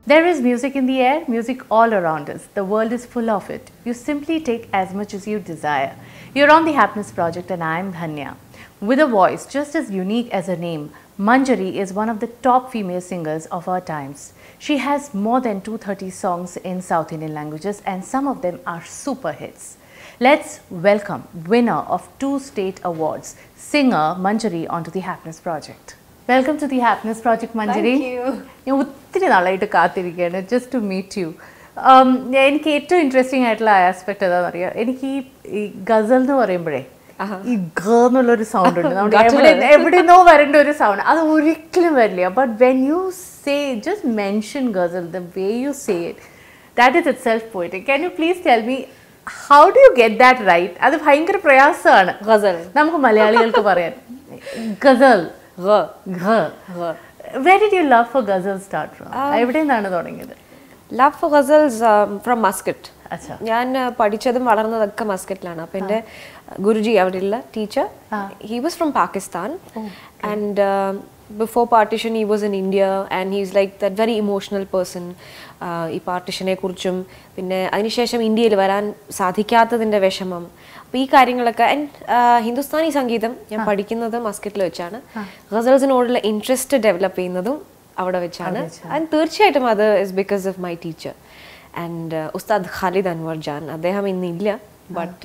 There is music in the air, music all around us. The world is full of it. You simply take as much as you desire. You're on the Happiness Project, and I'm Dhanya. With a voice just as unique as her name, Manjari is one of the top female singers of our times. She has more than 230 songs in South Indian languages, and some of them are super hits. Let's welcome winner of two state awards, singer Manjari, onto the Happiness Project. Welcome to the Happiness Project, Manjari. Thank you. ഞാൻ ഒത്തിരി നാളായിട്ട് കാത്തിരിക്കുകയാണ് just to meet you എനിക്ക് ഏറ്റവും interesting ആയിട്ടുള്ള aspect എന്താണെന്ന് അറിയാം എനിക്ക് ഈ ഈ ഗസൽ എന്ന് പറയുമ്പോഴേ ഈ ഗ എന്നുള്ളൊരു സൗണ്ട് ഉണ്ട് നമ്മുടെ എവിടെ എവിടെന്നോ വരേണ്ട ഒരു സൗണ്ട് അത് ഒരിക്കലും വരില്ല but when you say just mention ghazal the way you say it that is itself പോയിട്ട് can you please tell me how do you get that right അത് ഭയങ്കര പ്രയാസമാണ് ഗസൽ നമുക്ക് മലയാളികൾക്ക് പറയാൻ ഗസൽ ഗ ഘ Where did your love for ghazal start from? എവിടെ നിന്നാണ് തുടങ്ങിയത് love for ghazals from Muscat അച്ഛാ ഞാൻ uh, പഠിച്ചതും വളർന്നതൊക്കെ മസ്കറ്റിലാണ് അപ്പം എൻ്റെ ഗുരുജി അവിടെയുള്ള teacher he was from Pakistan and before partition he was in India and he's like that very emotional person ഈ പാർട്ടിഷനെ കുറിച്ചും പിന്നെ അതിനുശേഷം ഇന്ത്യയിൽ വരാൻ സാധിക്കാത്തതിൻ്റെ വിഷമം അപ്പോൾ ഈ കാര്യങ്ങളൊക്കെ ആൻഡ് ഹിന്ദുസ്ഥാനി സംഗീതം ഞാൻ പഠിക്കുന്നത് മസ്കറ്റിൽ വെച്ചാണ് ഗസൽസിനോടുള്ള ഇൻട്രസ്റ്റ് ഡെവലപ്പ് ചെയ്യുന്നതും അവിടെ വെച്ചാണ് ആൻഡ് തീർച്ചയായിട്ടും അത് is because of my teacher and Ustad Khalid Anwar Jan അദ്ദേഹം ഇന്നില്ല ബട്ട്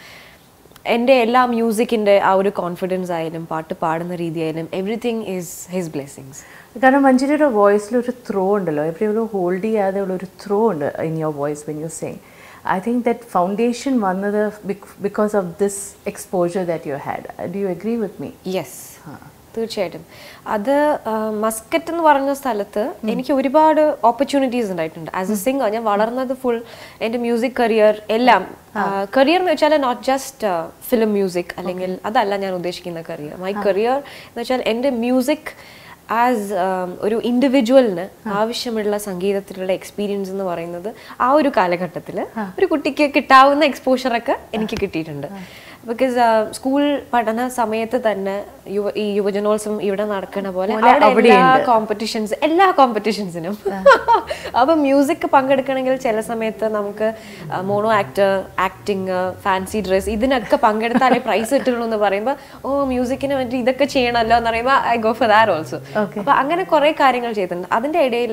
എൻ്റെ എല്ലാ മ്യൂസിക്കിൻ്റെ ആ ഒരു കോൺഫിഡൻസ് ആയാലും പാട്ട് പാടുന്ന രീതിയായാലും എവറിഥിങ് ഈസ് ഹിസ് ബ്ലെസ്സിങ്സ് കാരണം മഞ്ജരിയുടെ വോയിസിൽ ഒരു ത്രോ ഉണ്ടല്ലോ എവിടെയോ ഹോൾഡ് ചെയ്യാതെ ഉള്ള ഒരു ത്രോ ഉണ്ട് in your voice when you saying I think that foundation വന്നത് because of this exposure that you had do you agree with me yes തീർച്ചയായിട്ടും അത് മസ്കറ്റ് എന്ന് പറഞ്ഞ സ്ഥലത്ത് എനിക്ക് ഒരുപാട് ഓപ്പർച്യൂണിറ്റീസ് ഉണ്ടായിട്ടുണ്ട് ആസ് എ സിംഗർ ഞാൻ വളർന്നത് ഫുൾ എൻ്റെ മ്യൂസിക് കരിയർ എല്ലാം കരിയർ എന്ന് വെച്ചാൽ നോട്ട് ജസ്റ്റ് ഫിലിം മ്യൂസിക് അല്ലെങ്കിൽ അതല്ല ഞാൻ ഉദ്ദേശിക്കുന്ന കരിയർ മൈ കരിയർ എന്ന് വെച്ചാൽ എൻ്റെ മ്യൂസിക് ആസ് ഒരു ഇൻഡിവിജ്വലിന് ആവശ്യമുള്ള സംഗീതത്തിലുള്ള എക്സ്പീരിയൻസ് എന്ന് പറയുന്നത് ആ ഒരു കാലഘട്ടത്തിൽ ഒരു കുട്ടിക്ക് കിട്ടാവുന്ന എക്സ്പോഷറൊക്കെ എനിക്ക് കിട്ടിയിട്ടുണ്ട് ബിക്കോസ് സ്കൂൾ പഠന സമയത്ത് തന്നെ യുവ ഈ യുവജനോത്സവം ഇവിടെ നടക്കണ പോലെ അവിടെ എല്ലാ കോമ്പറ്റീഷൻസ് എല്ലാ കോമ്പറ്റീഷൻസിനും അപ്പൊ മ്യൂസിക് പങ്കെടുക്കണമെങ്കിൽ ചില സമയത്ത് നമുക്ക് mono actor acting fancy dress ഇതിനൊക്കെ പങ്കെടുത്താലേ പ്രൈസ് കിട്ടുള്ളൂ എന്ന് പറയുമ്പോൾ ഓ മ്യൂസിക്കിന് വേണ്ടി ഇതൊക്കെ ചെയ്യണമല്ലോ എന്ന് പറയുമ്പോൾ I go for that also അപ്പൊ അങ്ങനെ കുറെ കാര്യങ്ങൾ ചെയ്തിട്ടുണ്ട് അതിന്റെ ഇടയിൽ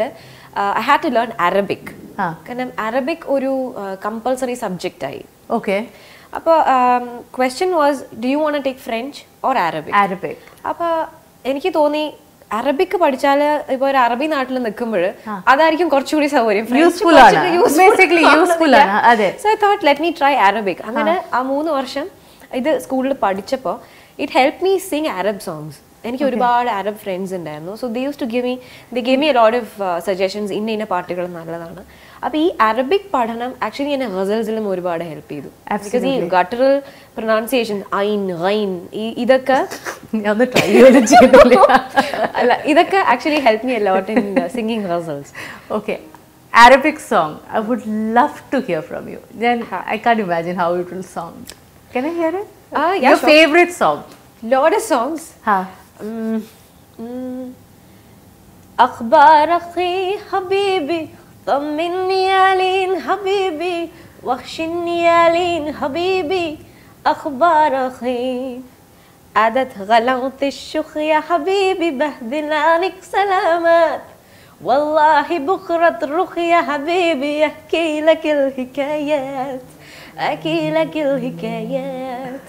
I had to learn Arabic കാരണം അറബിക് ഒരു കമ്പൾസറി സബ്ജക്റ്റ് ആയി ഓക്കെ അപ്പോൾ question was do you want take French or Arabic Arabic അപ്പോൾ എനിക്ക് തോന്നി അറബിക് പഠിച്ചാൽ ഇപ്പോൾ ഒരു അറബി നാട്ടിൽ നിൽക്കുമ്പോൾ അതായിരിക്കും കുറച്ചുകൂടി സൗകര്യം Useful ആണ്. Basically useful ആണ്. അതെ. So I thought let me try Arabic അങ്ങനെ ആ മൂന്ന് വർഷം ഇത് സ്കൂളിൽ പഠിച്ചപ്പോൾ it help me sing Arab songs എനിക്ക് ഒരുപാട് അറബ് ഫ്രണ്ട്സ് ഉണ്ടായിരുന്നു so they use to give me they give me lot of suggestions ഇന്ന ഇന്ന പാട്ടുകൾ നല്ലതാണ് അപ്പോൾ ഈ അറബിക് പഠനം ആക്ച്വലി എന്നെ ഗസൽസിലും ഒരുപാട് ഹെൽപ്പ് ചെയ്തു ബിക്കോസ് ഈ ഗട്ടറൽ പ്രൊനൗൺസിയേഷൻ ഐൻ റൈൻ ഇതൊക്കെ ഞാൻ ഒന്ന് ട്രൈ ചെയ്ത് ചെയ്തില്ല അല്ല ഇതൊക്കെ actually help me lot in singing ghazals Okay. Arabic song. I would love to hear from you. Then I can't imagine how it will sound. Can I hear it? Ah, yeah, Your sure. favorite song? Lot of songs Ha. أخبار أخي حبيبي طمني يا لين حبيبي وخشني يا لين حبيبي أخبار أخي عادت غلاوة الشخ يا حبيبي بهدلانك سلامات والله بكرة تروح يا حبيبي أحكي لك الحكايات أحكي لك الحكايات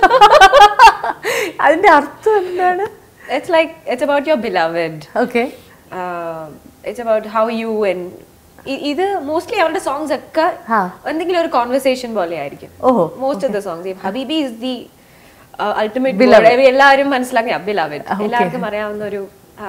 അതിന്റെ അർത്ഥം എന്താണ് It's like, it's about your beloved. Okay uh, it's about how you and ഇ- ഇത് mostly അവരുടെ songs ഒക്കെ ആ. എന്തെങ്കിലും ഒരു കോൺവെർസേഷൻ പോലെ ആയിരിക്കും ഓഹോ, മോസ്റ്റ് ഓഫ് ദ സോങ്സ് ഹബീബി ഇസ് ദി അൾട്ടിമേറ്റ് Beloved. എല്ലാവരും മനസ്സിലാക്കി ബിലവഡ് എല്ലാവർക്കും അറിയാവുന്ന ഒരു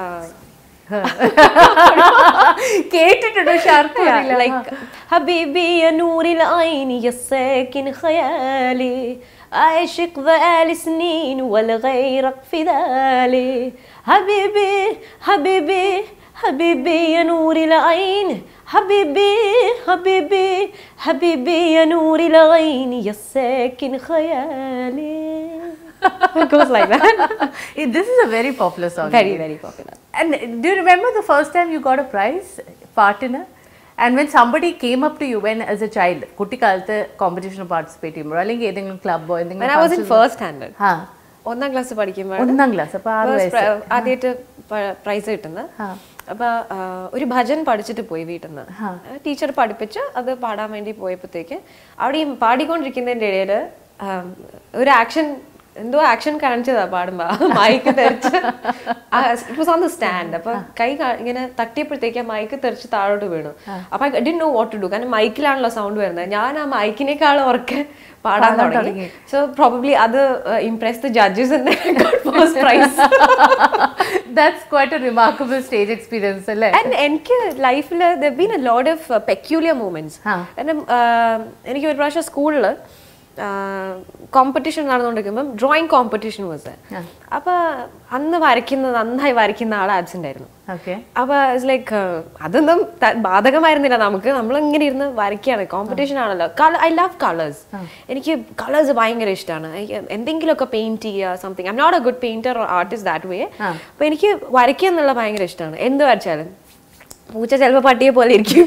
കേട്ടിട്ടുണ്ട് പക്ഷെ അർത്ഥം അറിയില്ല. like حبيبي يا نور العين يا ساكن خيالي عاشق بقالي سنين ولا غيرك في بالي حبيبي حبيبي حبيبي يا نور العين حبيبي حبيبي حبيبي يا نور العين يا ساكن خيالي It goes like that. this is a very popular song. very, very popular. And do you remember the first time you got a prize പാട്ടിന് and when somebody came up to you when as a child കുട്ടിക്കാലത്ത് കോമ്പറ്റീഷനിൽ participate ചെയ്യുമ്പോഴോ അല്ലെങ്കിൽ ഏതെങ്കിലും ക്ലബ്ബോ When എന്തെങ്കിലും I was in first standard. ആ ഒന്നാം class പഠിക്കുമ്പോൾ ഒന്നാം ക്ലാസ് അപ്പൊ ആറ് വയസ്സ് ആദ്യമായിട്ട് പ്രൈസ് കിട്ടുന്നത് അപ്പൊ ആ, ഒരു ഭജൻ പഠിച്ചിട്ട് പോയി വീട്ടിൽ നിന്ന് ടീച്ചർ പഠിപ്പിച്ച് അത് പാടാൻ വേണ്ടി പോയപ്പോഴത്തേക്ക് അവിടെ ഈ പാടിക്കൊണ്ടിരിക്കുന്നതിന്റെ ഇടയില് ആ, ഒരു ആക്ഷൻ എന്തോ ആക്ഷൻ കാണിച്ചതാ പാടുമ്പോ മൈക്ക് തെറിച്ച് it was on the stand അപ്പൊ കൈ കാ- ഇങ്ങനെ തട്ടിയപ്പോഴത്തേക്ക് ആ മൈക്ക് തെറിച്ച് താഴോട്ട് വീണു അപ്പൊ I didn't know what to do കാരണം മൈക്കിലാണല്ലോ സൗണ്ട് വരുന്നത് ഞാൻ ആ മൈക്കിനേക്കാൾ ഉറക്കെ പാടാൻ തുടങ്ങി സോ പ്രോബബ്ലി അത് impress the judges first prize that's quite a remarkable stage experience അല്ലേ ആൻഡ് എനിക്ക് ലൈഫിൽ there been a load of peculiar moments ആ. കാരണം ആഹ്, എനിക്ക് ഒരു പ്രാവശ്യം സ്കൂളിൽ കോമ്പറ്റീഷൻ നടന്നുകൊണ്ടിരിക്കുമ്പം ഡ്രോയിങ് കോമ്പറ്റീഷൻ വാസ് അപ്പൊ അന്ന് വരയ്ക്കുന്ന നന്നായി വരയ്ക്കുന്ന ആൾ ആബ്സെന്റ് ആയിരുന്നു ഓക്കെ അപ്പൊ ഇറ്റ്സ് ലൈക്ക് അതൊന്നും ത- ബാധകമായിരുന്നില്ല നമുക്ക് നമ്മൾ ഇങ്ങനെ ഇരുന്ന് വരയ്ക്കുകയാണ് കോമ്പറ്റീഷൻ ആണല്ലോ ഐ ലവ് കളേഴ്സ് എനിക്ക് കളേഴ്സ് ഭയങ്കര ഇഷ്ടമാണ് എന്തെങ്കിലുമൊക്കെ പെയിന്റ് ചെയ്യുക something I not a good painter or artist that way അപ്പൊ എനിക്ക് വരയ്ക്കുക എന്നുള്ള ഭയങ്കര ഇഷ്ടമാണ് എന്ത് വരച്ചാലും പൂച്ച ചിലപ്പോൾ പട്ടിയെ പോലെ ഇരിക്കും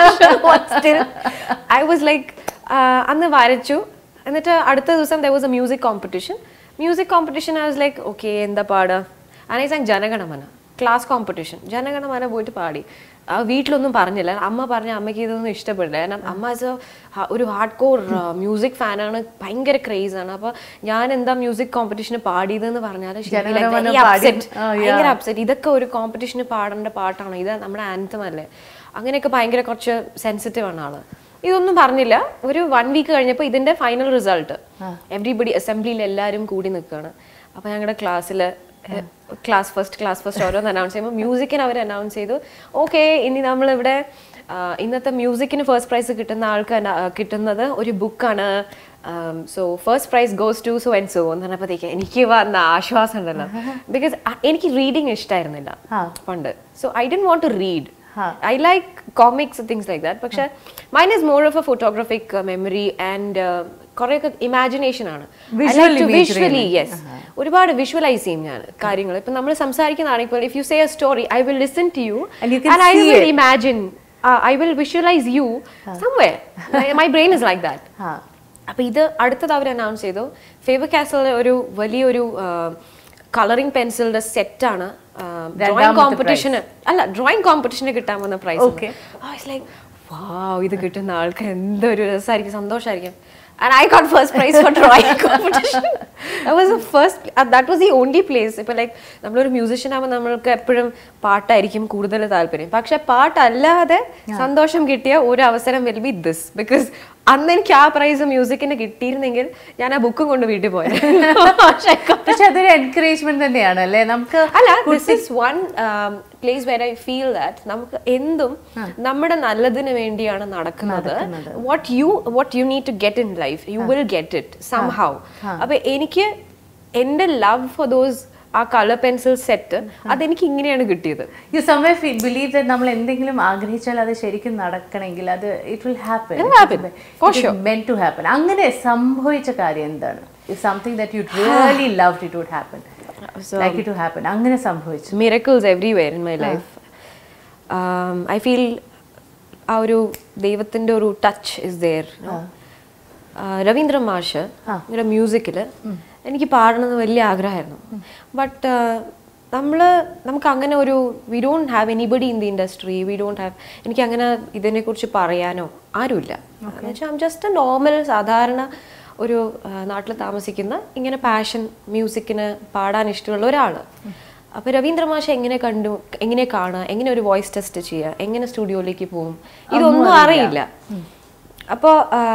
ഐ വാസ് ലൈക്ക് അന്ന് വരച്ചു എന്നിട്ട് അടുത്ത ദിവസം there was a music competition music competition I was like okay എന്താ പാടുക അനേസാങ് ജനഗണമന ക്ലാസ് കോമ്പറ്റീഷൻ ജനഗണമന പോയിട്ട് പാടി ആ വീട്ടിലൊന്നും പറഞ്ഞില്ല അമ്മ പറഞ്ഞ അമ്മയ്ക്ക് ഇതൊന്നും ഇഷ്ടപ്പെടില്ല കാരണം അമ്മ ആസ് എ ഒരു ഹാർഡ് കോർ മ്യൂസിക് ഫാനാണ് ഭയങ്കര ക്രേസ് ആണ് അപ്പൊ ഞാൻ എന്താ മ്യൂസിക് കോമ്പറ്റീഷന് പാടിയതെന്ന് പറഞ്ഞാൽ ജനഗണമന പാടി- ആ, ഭയങ്കര അപ്സെറ്റ് ഇതൊക്കെ ഒരു കോമ്പറ്റീഷന് പാടേണ്ട പാട്ടാണ് ഇത് നമ്മുടെ ആൻതം അല്ലേ അങ്ങനെയൊക്കെ ഭയങ്കര കുറച്ച് സെൻസിറ്റീവ് ആണ് ആള് ഇതൊന്നും പറഞ്ഞില്ല ഒരു വൺ വീക്ക് കഴിഞ്ഞപ്പോൾ ഇതിന്റെ ഫൈനൽ റിസൾട്ട് എവറിബഡി അസംബ്ലിയിൽ എല്ലാവരും കൂടി നിൽക്കുകയാണ് അപ്പൊ ഞങ്ങളുടെ ക്ലാസ്സിൽ ക്ലാസ് ഫസ്റ്റ് ക്ലാസ് ഫസ്റ്റ് ഓരോന്ന് അനൗൺസ് ചെയ്യുമ്പോൾ മ്യൂസിക്കിന് അവർ അനൗൺസ് ചെയ്തു ഓക്കെ ഇനി നമ്മളിവിടെ ആ, ഇന്നത്തെ മ്യൂസിക്കിന് ഫസ്റ്റ് പ്രൈസ് കിട്ടുന്ന ആൾക്ക് അന- ആ, കിട്ടുന്നത് ഒരു ബുക്കാണ് so first prize goes to so and so എന്ന് പറഞ്ഞപ്പോഴത്തേക്ക് എനിക്ക് വന്ന ആശ്വാസം ഉണ്ടല്ലോ ബിക്കോസ് എനിക്ക് റീഡിങ് ഇഷ്ടമായിരുന്നില്ല പണ്ട് സോ ഐ ഡി want to read I like comics things like that പക്ഷെ mine is more of a photographic memory and കുറേയൊക്കെ ഇമാജിനേഷൻ ആണ് Visual imagery വിഷ്വലി യെസ് ഒരുപാട് വിഷ്വലൈസ് ചെയ്യും ഞാൻ കാര്യങ്ങൾ ഇപ്പൊ നമ്മൾ സംസാരിക്കുന്നതാണെങ്കിൽ if you say a story I will listen to you And you can and I see will it. Imagine I will visualise you somewhere my brain is like that ആ അപ്പൊ ഇത് അടുത്തത് അവർ അനൗൺസ് ചെയ്തു ഫേവർ കാസലിലെ ഒരു വലിയൊരു colouring പെൻസിലിന്റെ സെറ്റാണ് drawing രണ്ടാമത്തെ കോമ്പറ്റീഷന് അല്ല ഡ്രോയിങ് കോമ്പറ്റീഷന് കിട്ടാൻ വന്ന പ്രൈസ് Okay. ലൈക്ക് വാവ് ഇത് കിട്ടുന്ന ആൾക്ക് എന്തൊരു രസമായിരിക്കും സന്തോഷമായിരിക്കും and I got first prize for drawing competition was first that was the only place ഇപ്പൊ ലൈക്ക് നമ്മളൊരു മ്യൂസിഷ്യൻ ആകുമ്പോൾ നമ്മൾക്ക് എപ്പോഴും പാട്ടായിരിക്കും കൂടുതൽ താല്പര്യം പക്ഷെ പാട്ടല്ലാതെ സന്തോഷം കിട്ടിയ ഒരു അവസരം വിൽ ബി ദിസ് ബിക്കോസ് അന്ന് എനിക്ക് ആ പ്രൈസ് മ്യൂസിക്കിന് കിട്ടിയിരുന്നെങ്കിൽ ഞാൻ ആ ബുക്കും കൊണ്ട് വീട്ടിൽ പോയത് പക്ഷേ പക്ഷെ അതൊരു എൻകറേജ്മെന്റ് തന്നെയാണ് അല്ലേ നമുക്ക് അല്ല this is one place where I feel that നമുക്ക് എന്തും നമ്മുടെ നല്ലതിന് വേണ്ടിയാണ് നടക്കുന്നത് what you what you need to get in life you will get it somehow അപ്പൊ എനിക്ക് എന്റെ ലവ് ഫോർ ദോസ് ആ കളർ പെൻസിൽ സെറ്റ് അതെനിക്ക് ഇങ്ങനെയാണ് കിട്ടിയത് യു സംവേ ബിലീവ് ദാറ്റ് നമ്മൾ എന്തെങ്കിലും ആഗ്രഹിച്ചാൽ അത് ശരിക്കും നടക്കണമെങ്കിൽ അത് it will happen happen. For sure. Meant to happen അങ്ങനെ സംഭവിച്ച കാര്യം എന്താണ് something that you really love it would happen like it to happen അങ്ങനെ സംഭവിച്ചു miracles everywhere in my life. Um, I feel ആ ഒരു ദൈവത്തിൻ്റെ ഒരു ടച്ച് ഇസ് ദെയർ രവീന്ദ്ര മാഷ് ഒരു മ്യൂസിക്കിൽ എനിക്ക് പാടണമെന്ന് വലിയ ആഗ്രഹമായിരുന്നു ബട്ട് നമ്മൾ നമുക്ക് അങ്ങനെ ഒരു we don't have anybody in the industry we don't have എനിക്ക് അങ്ങനെ ഇതിനെക്കുറിച്ച് പറയാനോ ആരുമില്ല എന്നുവെച്ചാൽ ജസ്റ്റ് എ നോർമൽ സാധാരണ ഒരു നാട്ടിൽ താമസിക്കുന്ന ഇങ്ങനെ പാഷൻ മ്യൂസിക്കിന് പാടാൻ ഇഷ്ടമുള്ള ഒരാൾ അപ്പോൾ രവീന്ദ്ര മാഷ് എങ്ങനെ കണ്ടു എങ്ങനെ കാണുക എങ്ങനെ ഒരു വോയിസ് ടെസ്റ്റ് ചെയ്യുക എങ്ങനെ സ്റ്റുഡിയോയിലേക്ക് പോകും ഇതൊന്നും അറിയില്ല അപ്പോൾ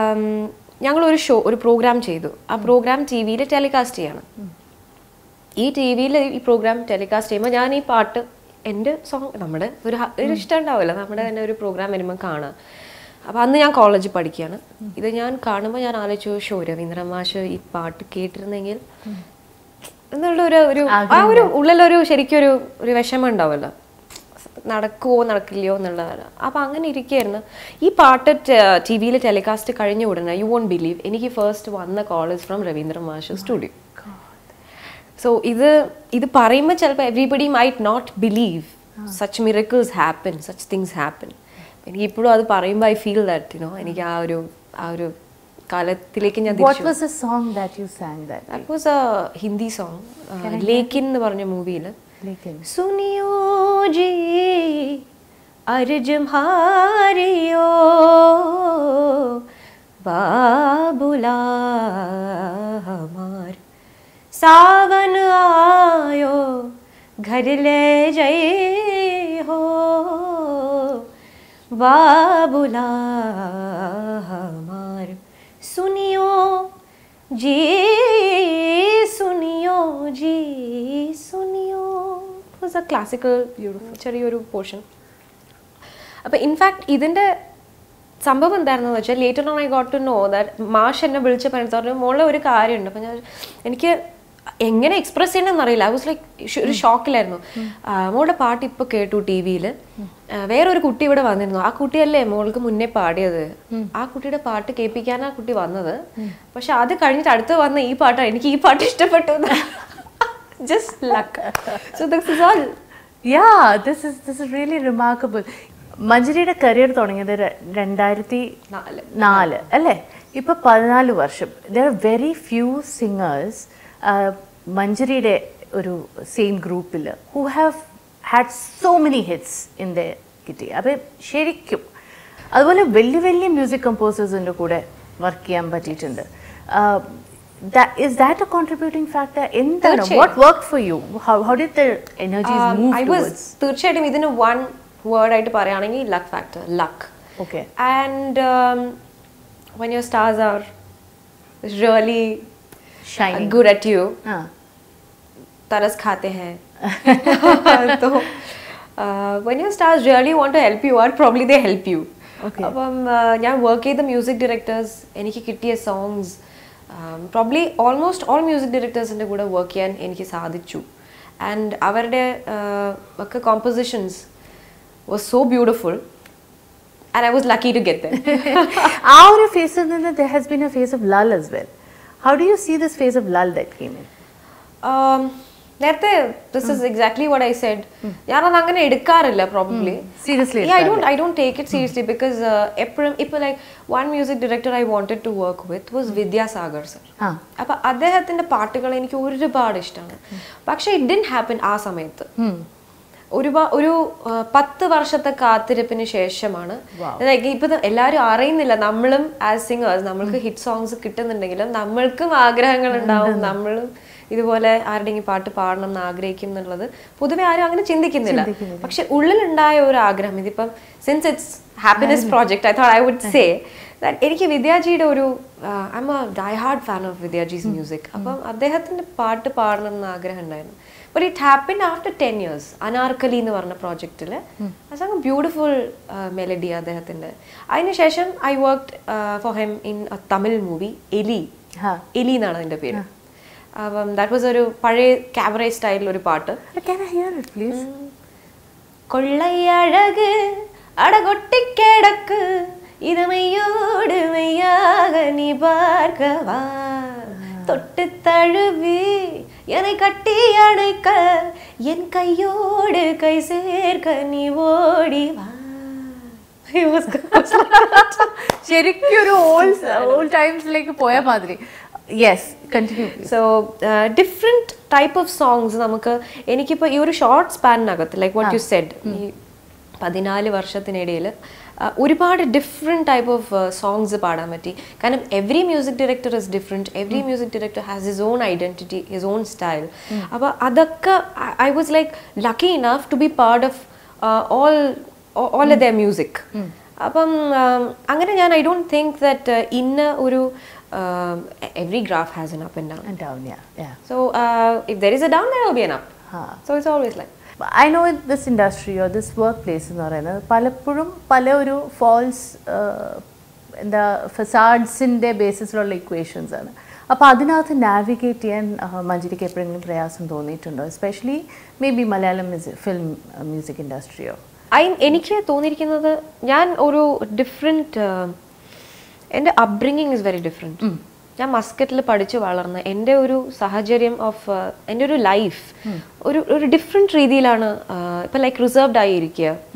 ഞങ്ങൾ ഒരു ഷോ ഒരു പ്രോഗ്രാം ചെയ്തു ആ പ്രോഗ്രാം ടി വിയിൽ ടെലികാസ്റ്റ് ചെയ്യണം ഈ ടി വിയിൽ ഈ പ്രോഗ്രാം ടെലികാസ്റ്റ് ചെയ്യുമ്പോൾ ഞാൻ ഈ പാട്ട് എൻ്റെ സോങ് നമ്മുടെ ഒരു ഹ- ഒരു ഇഷ്ടം ഉണ്ടാവില്ല നമ്മുടെ തന്നെ ഒരു പ്രോഗ്രാം വരുമ്പോൾ കാണുക അപ്പോൾ അന്ന് ഞാൻ കോളേജിൽ പഠിക്കുകയാണ് ഇത് ഞാൻ കാണുമ്പോൾ ഞാൻ ആലോചിച്ചു ഷോ രവീന്ദ്ര മാഷ് ഈ പാട്ട് കേട്ടിരുന്നെങ്കിൽ എന്നുള്ള ഒരു ഒരു ആ ഒരു ഉള്ളിലൊരു ശരിക്കും ഒരു ഒരു വിഷമം ഉണ്ടാവുമല്ലോ നടക്കുവോ നടക്കില്ലയോ എന്നുള്ളതാണ് അപ്പം അങ്ങനെ ഇരിക്കുകയായിരുന്നു ഈ പാട്ട് ടി വിയിൽ ടെലികാസ്റ്റ് കഴിഞ്ഞ ഉടനെ യു വോണ്ട് ബിലീവ് എനിക്ക് ഫസ്റ്റ് വന്ന college from Ravindra Mash studio so ഇത് ഇത് പറയുമ്പോൾ ചിലപ്പോൾ everybody might not believe such miracles happen such things happen എനിക്ക് ഇപ്പോഴും അത് പറയുമ്പോൾ ഐ ഫീൽ ദാറ്റ് യുനോ എനിക്ക് ആ ഒരു ആ ഒരു കാലത്തിലേക്ക് ഞാൻ What തിരിച്ചു was the song that you sang that? That was a Hindi song Lekin എന്ന് പറഞ്ഞ മൂവിയിൽ Lekin. सुनियो जी अर्ज हारियो बाबुला हमार सावन आयो घर ले जय हो बाबुला हमार सुनियो जी സുനിയോ ജി സുനിയോ വാസ് എ ക്ലാസിക്കൽ ബ്യൂട്ടിഫുൾ ചെറിയൊരു പോർഷൻ അപ്പോൾ ഇൻഫാക്ട് ഇതിൻ്റെ സംഭവം എന്തായിരുന്നു വെച്ചാൽ later on I got to know that Mash എന്നെ വിളിച്ച പറഞ്ഞിട്ട് പറഞ്ഞു മോളെ ഒരു കാര്യമുണ്ട് അപ്പം ഞാൻ എനിക്ക് എങ്ങനെ എക്സ്പ്രസ് ചെയ്യണമെന്ന് അറിയില്ല ഐ വാസ് ലൈക്ക് ഒരു ഷോക്കിലായിരുന്നു മോളുടെ പാട്ട് ഇപ്പോൾ കേട്ടു ടി വിയിൽ വേറൊരു കുട്ടി ഇവിടെ വന്നിരുന്നു ആ കുട്ടിയല്ലേ മോൾക്ക് മുന്നേ പാടിയത് ആ കുട്ടിയുടെ പാട്ട് കേൾപ്പിക്കാനാ കുട്ടി വന്നത് പക്ഷെ അത് കഴിഞ്ഞിട്ട് അടുത്ത് വന്ന ഈ പാട്ടാണ് എനിക്ക് ഈ പാട്ട് ഇഷ്ടപ്പെട്ടു just luck so this is all Yeah, this is this is really remarkable. മഞ്ജരിയുടെ കരിയർ തുടങ്ങിയത് ര- രണ്ടായിരത്തി നാല്. നാല് അല്ലേ ഇപ്പൊ പതിനാല് വർഷം there are very few singers മഞ്ജരിയുടെ ഒരു സെയിം ഗ്രൂപ്പിൽ who have had so many hits in the kitty അപ്പം ശരിക്കും അതുപോലെ വലിയ വലിയ മ്യൂസിക് കമ്പോസേഴ്സിൻ്റെ കൂടെ വർക്ക് ചെയ്യാൻ പറ്റിയിട്ടുണ്ട് is that a contributing factor എന്താണ് തീർച്ചയായും. What work for you how did the energies move I was തീർച്ചയായിട്ടും ഇതിന് വൺ വേർഡ് ആയിട്ട് പറയുകയാണെങ്കിൽ luck factor luck okay and when your stars are really Shining. good at you ആ तरस खाते हैं तो uh, when your stars really want to help you out probably they help you Okay. അപ്പം uh, ഞാൻ work ചെയ്ത music directors എനിക്ക് കിട്ടിയ songs probably almost all music ഡയറക്ടേഴ്സിൻ്റെ കൂടെ വർക്ക് ചെയ്യാൻ എനിക്ക് സാധിച്ചു ആൻഡ് അവരുടെ uh, ഒക്കെ compositions was so beautiful and I was lucky to get ആ ഒരു ഫേസിൽ നിന്ന് there has been a phase of lull as well how do you see this phase of lull that came in Um, നേരത്തെ this is exactly what I said ഞാനത് അങ്ങനെ എടുക്കാറില്ല probably Seriously I don't I don't take it seriously because എപ്പോഴും ഇപ്പോൾ like one music director I wanted to work with was Vidyasagar sir ആ അപ്പൊ അദ്ദേഹത്തിന്റെ പാട്ടുകൾ എനിക്ക് ഒരുപാട് ഇഷ്ടമാണ് പക്ഷെ ഇറ്റ് ഡിൻ ഹാപ്പൻ ആ സമയത്ത് ഒരുപാട് ഒരു ആ, പത്ത് വർഷത്തെ കാത്തിരിപ്പിന് ശേഷമാണ് ലൈക്ക് ഇപ്പൊ ദ- എല്ലാവരും അറിയുന്നില്ല നമ്മളും ആസ് സിംഗേഴ്സ് നമ്മൾക്ക് ഹിറ്റ് സോങ്സ് കിട്ടുന്നുണ്ടെങ്കിലും നമ്മൾക്കും ആഗ്രഹങ്ങൾ ഉണ്ടാവും നമ്മളും ഇതുപോലെ ആരുടെയെങ്കിലും പാട്ട് പാടണം എന്ന് ആഗ്രഹിക്കും എന്നുള്ളത് പൊതുവെ ആരും അങ്ങനെ ചിന്തിക്കുന്നില്ല പക്ഷെ ഉള്ളിലുണ്ടായ ഒരു ആഗ്രഹം ഇതിപ്പം since it's happiness project I thought I would say എനിക്ക് വിദ്യാജിയുടെ ഒരു I am a die hard fan of Vidyaji's music അപ്പം അദ്ദേഹത്തിന്റെ പാട്ട് പാടണം എന്ന് ആഗ്രഹം ഉണ്ടായിരുന്നു but it happen after ten years Anarkali എന്ന് പറഞ്ഞ പ്രോജക്റ്റിൽ അസംഗ് ബ്യൂട്ടിഫുൾ മെലഡി അദ്ദേഹത്തിന്റെ അതിനുശേഷം I work for him in Tamil movie Eli ഹാ എലി എന്നാണ് അതിന്റെ പേര് അപ്പം ദാറ്റ് വാസ് ഒരു പഴയ ക്യാബറേ സ്റ്റൈലിൽ ഒരു പാട്ട് can i hear it please കൊള്ളയഴക് അടകൊട്ടിക്കിടക്ക് ഇത് മെയ്യോട് മെയ്யாக நீ பார்க்கவா தொட்டு தழுவி என்னை கட்டி அணைக்க என் கையோடு கை சேர்க்க நீ ஓடி வா It was ശരിക്കും ഒരു ഓൾഡ് ഓൾഡ് ടൈംസിലേക്ക് പോയ മാതിരി yes continue so different type of songs നമുക്ക് എനിക്കിപ്പോൾ ഈ ഒരു ഷോർട്ട് സ്പാനിനകത്ത് ലൈക്ക് വാട്ട് യു സെഡ് ഈ പതിനാല് വർഷത്തിനിടയിൽ ഒരുപാട് ഡിഫറെൻറ്റ് ടൈപ്പ് ഓഫ് സോങ്സ് പാടാൻ പറ്റി കാരണം every music director is different every music director has his own identity his own style അപ്പോൾ അതൊക്കെ I was like lucky enough to be part of all all the music അപ്പം um, അങ്ങനെ ഞാൻ I don't think that ഇന്ന ഒരു every graph has an up and down and down yeah yeah So uh, if there is a down, there will be an up. Huh. So it's always like. I know this industry or this work place എന്ന് പറയുന്നത് പലപ്പോഴും പല ഒരു false എന്താ ഫെസാഡ്സിൻ്റെ ബേസിസിലുള്ള equations ആണ് അപ്പോൾ അതിനകത്ത് navigate ചെയ്യാൻ ആ, മഞ്ജരിക്ക് എപ്പോഴെങ്കിലും പ്രയാസം തോന്നിയിട്ടുണ്ടോ especially maybe Malayalam film music ഇൻഡസ്ട്രിയോ ഐ എനിക്ക് തോന്നിയിരിക്കുന്നത് ഞാൻ ഒരു ഡിഫറെൻറ്റ് എൻ്റെ അപ്ബ്രിങ്ങിങ് ഇസ് വെരി ഡിഫറെൻറ്റ് ഞാൻ മസ്കറ്റിൽ പഠിച്ച് വളർന്ന എൻ്റെ ഒരു സാഹചര്യം ഓഫ് എൻ്റെ ഒരു ലൈഫ് ഒരു ഒരു ഡിഫറെൻറ്റ് രീതിയിലാണ് ഇപ്പം ലൈക്ക് റിസർവ്ഡ് ആയിരിക്കുക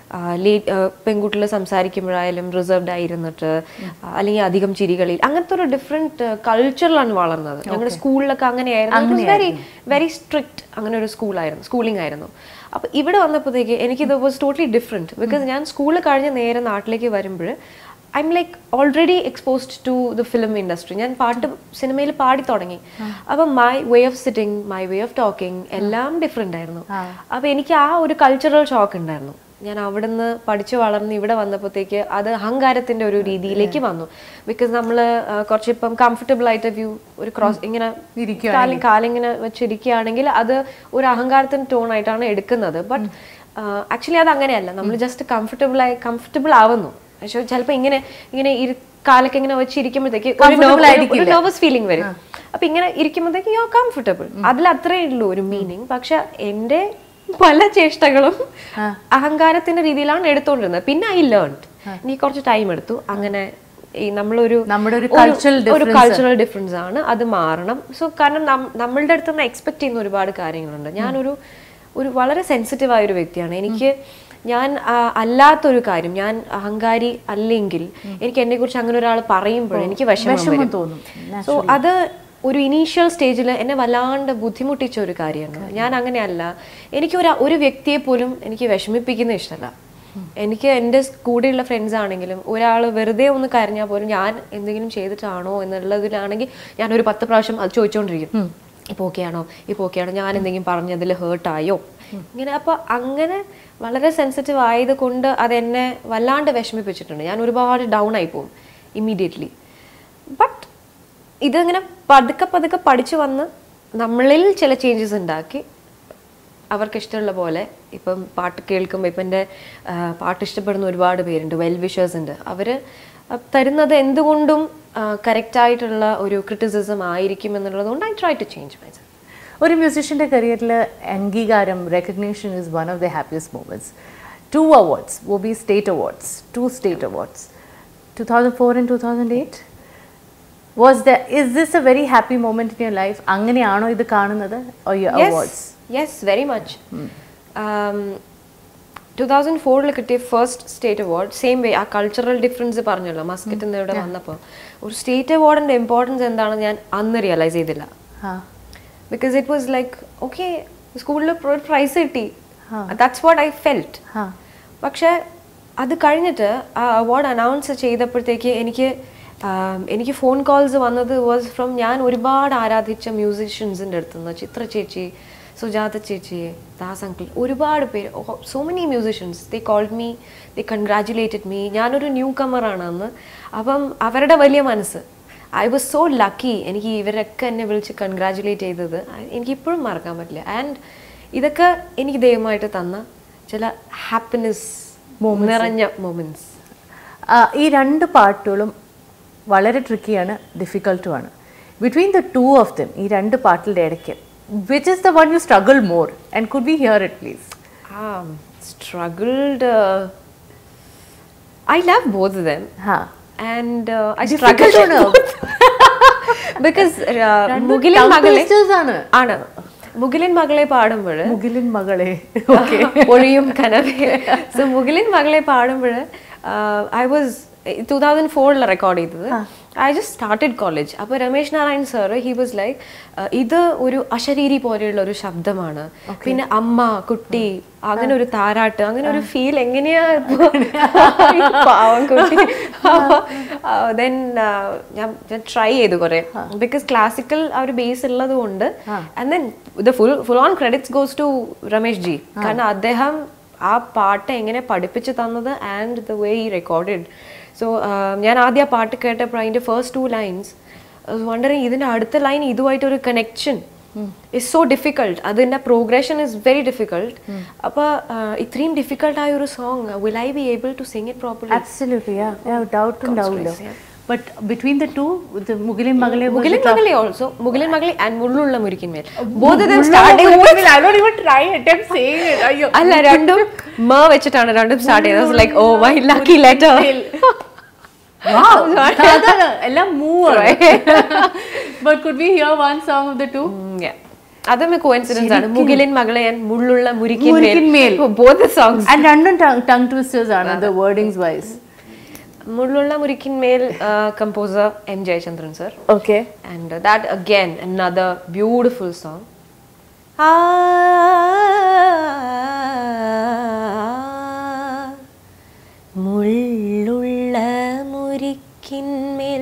ലേറ്റ് പെൺകുട്ടികൾ സംസാരിക്കുമ്പോഴായാലും റിസർവ്ഡ് ആയിരുന്നിട്ട് ആ, അല്ലെങ്കിൽ അധികം ചിരികളിൽ അങ്ങനത്തെ ഒരു ഡിഫറെന്റ് കൾച്ചറിലാണ് വളർന്നത് ഞങ്ങളുടെ സ്കൂളിലൊക്കെ അങ്ങനെയായിരുന്നു വെരി വെരി സ്ട്രിക്റ്റ് അങ്ങനെ ഒരു സ്കൂളായിരുന്നു സ്കൂളിംഗ് ആയിരുന്നു അപ്പൊ ഇവിടെ വന്നപ്പോഴത്തേക്ക് എനിക്കിത് വാസ് ടോട്ടലി ഡിഫറെന്റ് ബിക്കോസ് ഞാൻ സ്കൂളിൽ കഴിഞ്ഞ് നേരെ നാട്ടിലേക്ക് വരുമ്പോൾ I am like already exposed to the film industry ഞാൻ പാട്ട് സിനിമയിൽ പാടി തുടങ്ങി അപ്പൊ my way of sitting my way of talking എല്ലാം ഡിഫറെന്റ് ആയിരുന്നു അപ്പൊ എനിക്ക് ആ ഒരു കൾച്ചറൽ ഷോക്ക് ഉണ്ടായിരുന്നു ഞാൻ അവിടുന്ന് പഠിച്ചു വളർന്ന് ഇവിടെ വന്നപ്പോഴത്തേക്ക് അത് അഹങ്കാരത്തിന്റെ ഒരു രീതിയിലേക്ക് വന്നു ബിക്കോസ് നമ്മൾ കുറച്ച് ഇപ്പം കംഫർട്ടബിൾ ആയിട്ട് വ്യൂ ഒരു ക്രോസ് ഇങ്ങനെ കാലം കാലിങ്ങനെ വെച്ചിരിക്കുകയാണെങ്കിൽ അത് ഒരു അഹങ്കാരത്തിന്റെ ടോൺ ആയിട്ടാണ് എടുക്കുന്നത് ബട്ട് ആക്ച്വലി അത് അങ്ങനെയല്ല നമ്മൾ ജസ്റ്റ് കംഫർട്ടബിൾ ആയി കംഫർട്ടബിൾ ആവുന്നു പക്ഷെ ചിലപ്പോൾ ഇങ്ങനെ ഇങ്ങനെ ഇരു കാലൊക്കെ ഇങ്ങനെ വെച്ചിരിക്കുമ്പോഴത്തേക്ക് ഒരു നെർവസ് ഫീലിംഗ് വരും അപ്പൊ ഇങ്ങനെ ഇരിക്കുമ്പോഴത്തേക്ക് യോ കംഫർട്ടബിൾ അതിൽ അത്രേ ഉള്ളൂ ഒരു മീനിങ് പക്ഷെ എന്റെ പല ചേഷ്ടകളും അഹങ്കാരത്തിന്റെ രീതിയിലാണ് എടുത്തോണ്ടിരുന്നത് പിന്നെ ഐ ലേൺ എനിക്ക് കുറച്ച് ടൈം എടുത്തു അങ്ങനെ ഈ നമ്മളൊരു നമ്മുടെ ഒരു ഒരു- cultural ഒരു കൾച്ചറൽ ഡിഫറൻസ് ആണ് അത് മാറണം സോ കാരണം നം- നമ്മളുടെ അടുത്ത് നിന്ന് എക്സ്പെക്ട് ചെയ്യുന്ന ഒരുപാട് കാര്യങ്ങളുണ്ട് ഞാനൊരു ഒരു വളരെ സെൻസിറ്റീവ് ആയ ഒരു വ്യക്തിയാണ് എനിക്ക് ഞാൻ ആ, അല്ലാത്തൊരു കാര്യം ഞാൻ അഹങ്കാരി അല്ലെങ്കിൽ എനിക്ക് എന്നെ കുറിച്ച് അങ്ങനെ ഒരാൾ പറയുമ്പോൾ എനിക്ക് വിഷമം വരും തോന്നും. സോ അത് ഒരു ഇനീഷ്യൽ സ്റ്റേജിൽ എന്നെ വല്ലാണ്ട് ബുദ്ധിമുട്ടിച്ച ഒരു കാര്യമാണ് ഞാൻ അങ്ങനെയല്ല എനിക്ക് ഒരു ഒരു വ്യക്തിയെ പോലും എനിക്ക് വിഷമിപ്പിക്കുന്ന ഇഷ്ടമല്ല എനിക്ക് എൻ്റെ കൂടെയുള്ള ഫ്രണ്ട്സ് ആണെങ്കിലും ഒരാൾ വെറുതെ ഒന്ന് കരഞ്ഞാൽ പോലും ഞാൻ എന്തെങ്കിലും ചെയ്തിട്ടാണോ എന്നുള്ളതിലാണെങ്കിൽ ഞാൻ ഒരു പത്ത് പ്രാവശ്യം അത് ചോദിച്ചുകൊണ്ടിരിക്കും ഇപ്പോൾ ഓക്കെ ആണോ ഇപ്പോൾ ഓക്കെ ആണോ ഞാൻ എന്തെങ്കിലും പറഞ്ഞതിൽ ഹേർട്ടായോ ഇങ്ങനെ അപ്പോൾ അങ്ങനെ വളരെ സെൻസിറ്റീവ് ആയത് കൊണ്ട് അതെന്നെ വല്ലാണ്ട് വിഷമിപ്പിച്ചിട്ടുണ്ട് ഞാൻ ഒരുപാട് ഡൗൺ ആയി പോകും ഇമ്മീഡിയറ്റ്ലി ബട്ട് ഇതിങ്ങനെ പതുക്കെ പതുക്കെ പഠിച്ചു വന്ന് നമ്മളിൽ ചില ചേഞ്ചസ് ഉണ്ടാക്കി അവർക്ക് ഇഷ്ടമുള്ള പോലെ ഇപ്പം പാട്ട് കേൾക്കുമ്പോൾ ഇപ്പം എൻ്റെ ആ, പാട്ട് ഇഷ്ടപ്പെടുന്ന ഒരുപാട് പേരുണ്ട് വെൽ വിഷേഴ്സ് ഉണ്ട് അവർ തരുന്നത് എന്തുകൊണ്ടും കറക്റ്റ് ആയിട്ടുള്ള ഒരു ക്രിറ്റിസിസം ആയിരിക്കും എന്നുള്ളത് കൊണ്ട് I try to change my ഒരു മ്യൂസിഷ്യൻ്റെ കരിയറിൽ അംഗീകാരം recognition is one of the happiest moments two awards whoa be state awards two state awards two thousand four and two thousand eight was the is this a very happy moment in your life അങ്ങനെയാണോ ഇത് കാണുന്നത് awards yes very much two thousand ഫോറിൽ കിട്ടിയ first state award same way ആ cultural difference പറഞ്ഞല്ലോ Muscat എന്ന് ഇവിടെ വന്നപ്പോൾ ഒരു സ്റ്റേറ്റ് അവാർഡിന്റെ ഇമ്പോർട്ടൻസ് എന്താണെന്ന് ഞാൻ അന്ന് റിയലൈസ് ചെയ്തില്ല ആ because it was like okay സ്കൂളിൽ പ്രൈസ് കിട്ടി ദാറ്റ്സ് വാട്ട് ഐ ഫെൽറ്റ് ആ പക്ഷെ അത് കഴിഞ്ഞിട്ട് ആ അവാർഡ് അനൗൺസ് ചെയ്തപ്പോഴത്തേക്ക് എനിക്ക് ആം, എനിക്ക് ഫോൺ കോൾസ് വന്നത് വാസ് ഫ്രം ഞാൻ ഒരുപാട് ആരാധിച്ച മ്യൂസിഷ്യൻസിൻ്റെ അടുത്ത് നിന്ന് ചിത്ര ചേച്ചി സുജാത ചേച്ചി ദാസ് അങ്കിൾ ഒരുപാട് പേര് so many musicians they called me they congratulated me ഞാനൊരു ന്യൂ കമ്മറാണ് അന്ന് അപ്പം അവരുടെ വലിയ മനസ്സ് ഐ വാസ് സോ ലക്കി എനിക്ക് ഇവരൊക്കെ എന്നെ വിളിച്ച് കൺഗ്രാറ്റുലേറ്റ് ചെയ്തത് എനിക്ക് ഇപ്പോഴും മറക്കാൻ പറ്റില്ല ആൻഡ് ഇതൊക്കെ എനിക്ക് ദൈവമായിട്ട് തന്ന ചില ഹാപ്പിനെസ് നിറഞ്ഞ മൊമെന്റ്സ് ആ, ഈ രണ്ട് പാട്ടുകളും വളരെ ട്രിക്കിയാണ് ഡിഫിക്കൽട്ടുമാണ് between the two of them ഈ രണ്ട് പാട്ടിൻ്റെ ഇടയ്ക്ക് which is the one you struggle more and could be here it please struggled I love both them ഹാ ആൻഡ് ഐ Difficult സ്ട്രഗിൾ ആണോ? ബിക്കോസ് രണ്ടും മുകിലിൻ tongue മകളെ twisters ആണ്. ആണ് മുകിലിൻ മകളെ പാടുമ്പോൾ മുകിലിൻ മകളെ ഒഴിയും കനവേ സോ മുകിലിൻ മകളെ പാടുമ്പോൾ ഐ വാസ് ടൂ തൗസൻഡ് ഫോറിൽ റെക്കോർഡ് ചെയ്തത് ഐ ജസ്റ്റ് സ്റ്റാർട്ടഡ് കോളേജ് അപ്പോൾ Ramesh Narayan sir he was like ഇത് ഒരു അശരീരി പോലെയുള്ള ഒരു ശബ്ദമാണ് പിന്നെ അമ്മ കുട്ടി അങ്ങനെ ഒരു താരാട്ട് അങ്ങനെ ഒരു ഫീൽ എങ്ങനെയാ ഇപ്പൊ ഈ പാവം കുട്ടി ദെൻ ഞാൻ ഞാൻ ട്രൈ ചെയ്തു കുറെ ബിക്കോസ് ക്ലാസിക്കൽ ആ ഒരു ബേസ് ഉള്ളത് കൊണ്ട് and then the full full on credits goes to Ramesh ji കാരണം അദ്ദേഹം ആ പാട്ട് എങ്ങനെ പഠിപ്പിച്ചു തന്നത് ആൻഡ് ദ വേ ഈ റെക്കോർഡഡ് സോ ഞാൻ ആദ്യം ആ പാട്ട് കേട്ടപ്പോൾ അതിൻ്റെ ഫസ്റ്റ് ടു ലൈൻസ് വണ്ടറിങ് ഇതിൻ്റെ അടുത്ത ലൈൻ ഇതുമായിട്ടൊരു കണക്ഷൻ ഇസ് സോ ഡിഫിക്കൾട്ട് അതിൻ്റെ പ്രോഗ്രഷൻ ഇസ് വെരി ഡിഫിക്കൾട്ട് അപ്പോൾ ഇത്രയും ഡിഫിക്കൾട്ട് ആയ ഒരു song will I be able to sing it properly absolutely doubt ഉണ്ടാവില്ല ബട്ട് ബിറ്റ്വീൻ ദ ടു മുകിലിൻ മകളെ was മുകിലിൻ the tough- മകളെ ഓൾസോ മുകിലിൻ മകളെ ആൻഡ് മുള്ളുള്ള മുരിക്കിന്മേൽ ബോധ മുള്ളുള്ള മുരിക്കിന്മേൽ, I don't even try attempt saying it. അയ്യോ. അല്ല രണ്ടും മ വെച്ചിട്ടാണ് രണ്ടും സ്റ്റാർട്ട് ചെയ്തത് like oh my lucky letter Wow. അതാണ് എല്ലാം move but could be here one song of the two അതും കോയിൻസിഡൻസ് ആണ് മുകിലിൻ മകളെ ഞാൻ മുള്ളുള്ള മുരിക്കിൻ മുരിക്കിന്മേൽ. ബോത്ത് സോങ്സ് ആൻഡ് രണ്ടും ടങ് ട്വിസ്റ്റേഴ്സ് ആണ് ദ വേർഡിങ്സ് വൈസ് മുള്ളുള്ള മുരിക്കിൻ മേൽ composer M Jayachandran sir okay and uh, that again another beautiful song മുള്ളുള്ള മുരിക്കിന്മേൽ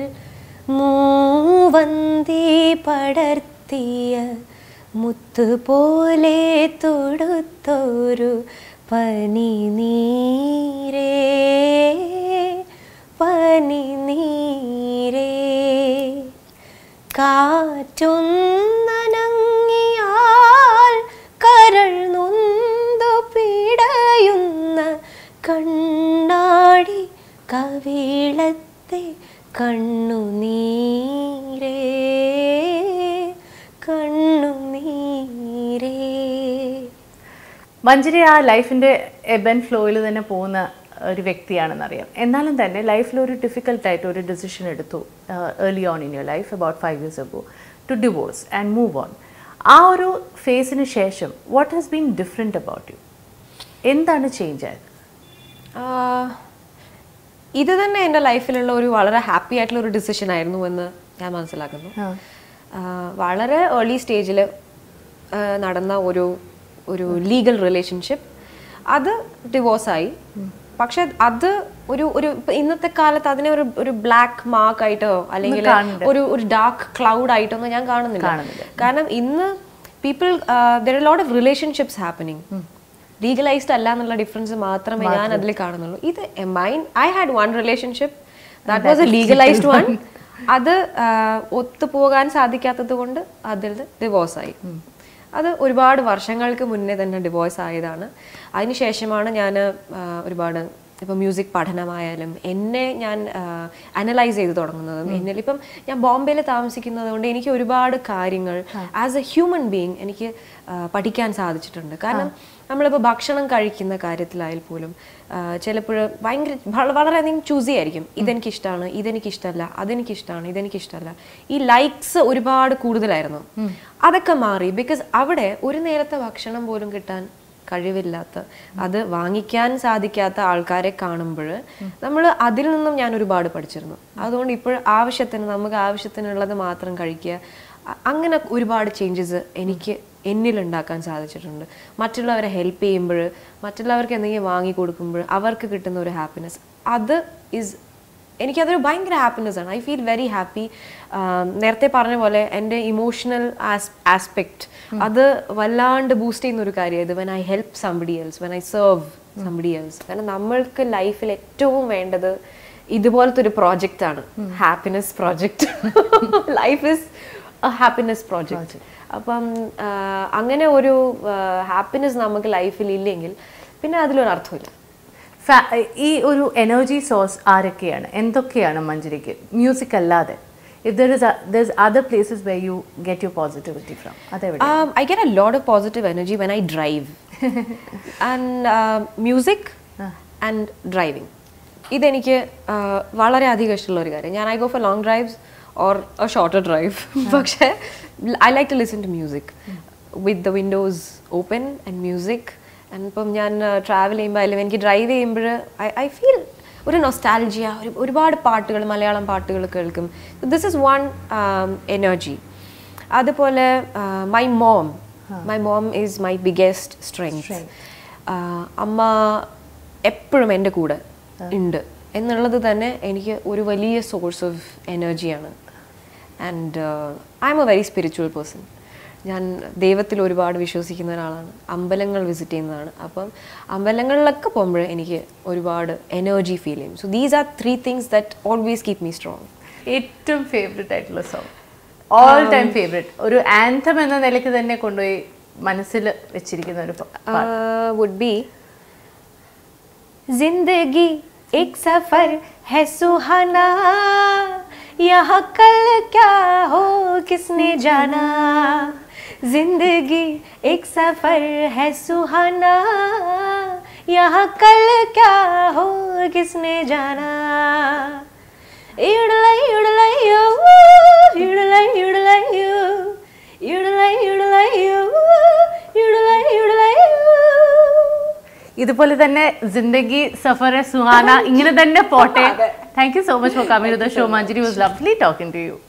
മൂവന്തി പടർത്തിയ മുത്തുപോലെ തൊടുത്തൊരു പനി നീരേ പനി നീരേ കാറ്റൊന്നനങ്ങിയാൽ കരൾ നൊന്തു പിടയുന്ന കണ്ണാടി കവിളത്തെ കണ്ണുനീരേ കണ്ണുനീരേ മഞ്ജരി ആ ലൈഫിന്റെ എബ് ആൻഡ് ഫ്ലോയിൽ തന്നെ പോകുന്ന ഒരു വ്യക്തിയാണെന്നറിയാം എന്നാലും തന്നെ ലൈഫിൽ ഒരു ഡിഫിക്കൽട്ടായിട്ട് ഒരു ഡിസിഷൻ എടുത്തു early on in your life about five years ago to divorce and move on ആ ഒരു ഫേസിന് ശേഷം what has been different about you എന്താണ് ചേഞ്ച് ആയത് ആഹ് ഇത് തന്നെ എൻ്റെ ലൈഫിലുള്ള ഒരു വളരെ ഹാപ്പി ആയിട്ടുള്ള ഒരു ഡിസിഷൻ ആയിരുന്നു എന്ന് ഞാൻ മനസ്സിലാക്കുന്നു ആഹ് വളരെ ഏർലി സ്റ്റേജിൽ നടന്ന ഒരു ഒരു ലീഗൽ റിലേഷൻഷിപ്പ് അത് ഡിവോഴ്സായി പക്ഷെ അത് ഒരു ഒരു ഇപ്പൊ ഇന്നത്തെ കാലത്ത് അതിനെ ഒരു ഒരു ബ്ലാക്ക് മാർക്ക് ആയിട്ടോ അല്ലെങ്കിൽ ഒരു ഒരു ഡാർക്ക് ക്ലൗഡ് ആയിട്ടോ ഒന്നും ഞാൻ കാണുന്നില്ല കാരണം ഇന്ന് people there lot of relationships happening legalised അല്ല എന്നുള്ള ഡിഫറൻസ് മാത്രമേ ഞാൻ അതിൽ കാണുന്നുള്ളൂ ഇത് mine I had one relationship that was a legalised one അത് ആഹ്, ഒത്തുപോകാൻ സാധിക്കാത്തത് കൊണ്ട് അതിൽ ഡിവോഴ്സായി അത് ഒരുപാട് വർഷങ്ങൾക്ക് മുന്നേ തന്നെ ഡിവോഴ്സ് ആയതാണ് അതിനുശേഷമാണ് ഞാൻ ഒരുപാട് ഇപ്പം മ്യൂസിക് പഠനമായാലും എന്നെ ഞാൻ അനലൈസ് ചെയ്ത് തുടങ്ങുന്നതും എന്നിൽ ഇപ്പം ഞാൻ ബോംബെയിൽ താമസിക്കുന്നത് കൊണ്ട് എനിക്ക് ഒരുപാട് കാര്യങ്ങൾ ആസ് എ ഹ്യൂമൻ ബീങ് എനിക്ക് ആ, പഠിക്കാൻ സാധിച്ചിട്ടുണ്ട് കാരണം നമ്മളിപ്പോൾ ഭക്ഷണം കഴിക്കുന്ന കാര്യത്തിലായാൽ പോലും ചിലപ്പോൾ ഭയങ്കര വള- വളരെയധികം ചൂസി ആയിരിക്കും ഇതെനിക്ക് ഇഷ്ടമാണ് ഇതെനിക്ക് ഇഷ്ടമല്ല അതെനിക്ക് ഇഷ്ടമാണ് ഇതെനിക്ക് ഇഷ്ടമല്ല ഈ ലൈക്സ് ഒരുപാട് കൂടുതലായിരുന്നു അതൊക്കെ മാറി ബിക്കോസ് അവിടെ ഒരു നേരത്തെ ഭക്ഷണം പോലും കിട്ടാൻ കഴിവില്ലാത്ത അത് വാങ്ങിക്കാൻ സാധിക്കാത്ത ആൾക്കാരെ കാണുമ്പോൾ നമ്മൾ അതിൽ നിന്നും ഞാൻ ഒരുപാട് പഠിച്ചിരുന്നു അതുകൊണ്ട് ഇപ്പോൾ ആവശ്യത്തിന് നമുക്ക് ആവശ്യത്തിനുള്ളത് മാത്രം കഴിക്കുക അ- അങ്ങനെ ഒരുപാട് ചേഞ്ചസ് എനിക്ക് എന്നിൽ ഉണ്ടാക്കാൻ സാധിച്ചിട്ടുണ്ട് മറ്റുള്ളവരെ ഹെൽപ്പ് ചെയ്യുമ്പോൾ മറ്റുള്ളവർക്ക് എന്തെങ്കിലും വാങ്ങി കൊടുക്കുമ്പോൾ അവർക്ക് കിട്ടുന്ന ഒരു ഹാപ്പിനെസ് അത് ഇസ് എനിക്കതൊരു ഭയങ്കര ഹാപ്പിനെസ് ആണ് ഐ ഫീൽ വെരി ഹാപ്പി നേരത്തെ പറഞ്ഞ പോലെ എൻ്റെ ഇമോഷണൽ ആസ്പെക്ട് അത് വല്ലാണ്ട് ബൂസ്റ്റ് ചെയ്യുന്ന ഒരു കാര്യം ഇത് when I help somebody else when I serve somebody else കാരണം നമ്മൾക്ക് ലൈഫിൽ ഏറ്റവും വേണ്ടത് ഇതുപോലത്തെ ഒരു പ്രോജക്റ്റ് ആണ് happiness project life is happiness project അപ്പം ആ, അങ്ങനെ ഒരു ഹാപ്പിനെസ് നമുക്ക് ലൈഫിൽ ഇല്ലെങ്കിൽ പിന്നെ അതിലൊരു അർത്ഥമില്ല ഫാ- ഈ ഒരു എനർജി സോഴ്സ് ആരൊക്കെയാണ് എന്തൊക്കെയാണ് മഞ്ജരിക്ക് മ്യൂസിക് അല്ലാതെ if there is there other places where you get you positivity from അതെവിടെ Um, I get a lot of positive energy when I drive. and uh, music and driving. ഇതെനിക്ക് uh, വളരെ അധികം ഇഷ്ടമുള്ള ഒരു കാര്യം ഞാൻ I go for long drives or a shorter drive പക്ഷേ I like to listen to music with the windows open and music and ഇപ്പം ഞാൻ ട്രാവൽ ചെയ്യുമ്പോൾ അല്ലെങ്കിൽ എനിക്ക് ഡ്രൈവ് ചെയ്യുമ്പോൾ ഐ ഐ ഫീൽ ഒരു നൊസ്റ്റാലജിയ ഒരു ഒരുപാട് പാട്ടുകൾ മലയാളം പാട്ടുകൾ കേൾക്കും ദിസ് ഇസ് വൺ എനർജി അതുപോലെ my mom my mom is my biggest strength അമ്മ എപ്പോഴും എൻ്റെ കൂടെ ഉണ്ട് എന്നുള്ളത് തന്നെ എനിക്ക് ഒരു വലിയ സോഴ്സ് ഓഫ് എനർജിയാണ് and I am a very spiritual person ഞാൻ ദൈവത്തിൽ ഒരുപാട് വിശ്വസിക്കുന്ന ഒരാളാണ് അമ്പലങ്ങൾ വിസിറ്റ് ചെയ്യുന്നതാണ് അപ്പം അമ്പലങ്ങളിലൊക്കെ പോകുമ്പോൾ എനിക്ക് ഒരുപാട് എനർജി ഫീൽ ചെയ്യും so these are three things that always keep me strong ഏറ്റവും ഫേവറേറ്റ് ആയിട്ടുള്ള സോങ് ഓൾ ടൈം ഫേവറേറ്റ് ഒരു ആന്തം എന്ന നിലയ്ക്ക് തന്നെ കൊണ്ടുപോയി മനസ്സിൽ വെച്ചിരിക്കുന്ന ഒരു പ- പാട്ട്. वुड बी जिंदगी एक सफर है सुहाना यहाँ कल क्या हो किसने जाना जिंदगी एक सफर है सुहाना यहाँ कल क्या हो किसने जाना ഇടലൈ ഇടലയ്യോ ഇടലൈ ഇടലയ്യോ ഇടലൈ ഇടലയ്യോ ഇതുപോലെ തന്നെ ജിന്ദഗി സഫർ സുഹാന ഇങ്ങനെ തന്നെ പോട്ടെ thank you so much for coming to the show Manjari was lovely talking to U